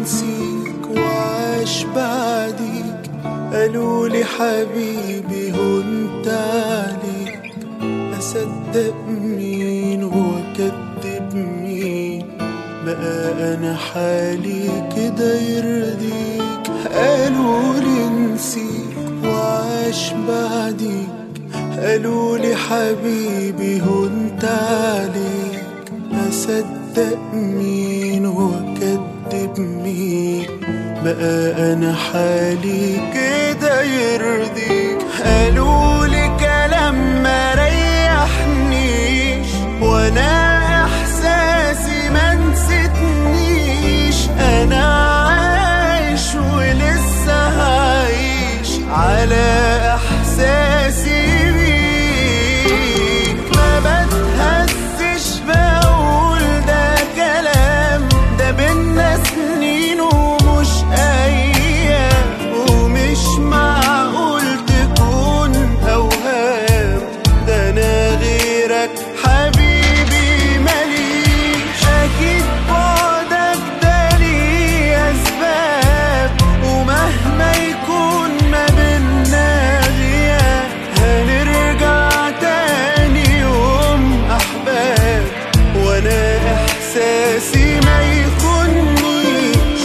نسيك وعاش بعديك قالوا لي حبيبي هنت عليك أصدق مين وأكدب مين بقى أنا حالي كده يرضيك قالوا لي نسيك وعاش بعديك قالوا لي حبيبي هنت عليك أصدق مين وأكدب مين بقى أنا حالي كده يرضيك قالوا لي كلام ما ريحنيش وأنا إحساسي ما نسيتنيش أنا عايش ولسه هعيش على إحساسي بيك ما بتهزش بقول ده كلام ده بينا سنين ومش أيام ومش معقول تكون أوهام ده أنا غيرك حبيبي ماليش أكيد بعدك ده ليه أسباب ومهما يكون ما بينا غياب هنرجع تاني يوم أحباب وأنا إحساسي ما يخونيش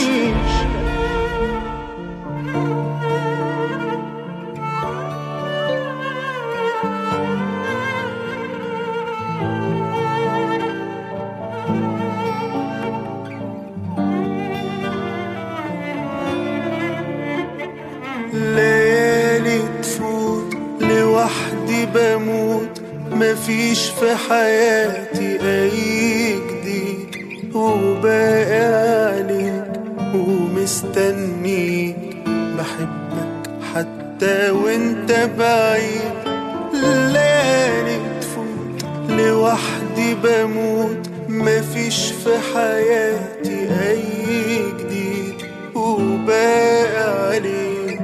ليالي تفوت لوحدي بموت مفيش في حياتي أي جديد وباقي عليك ومستنيك بحبك حتى وانت بعيد ليالي تفوت لوحدي بموت مفيش في حياتي أي جديد وباقي عليك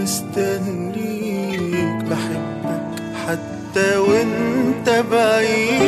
ومستنيك بحبك حتى وانت بعيد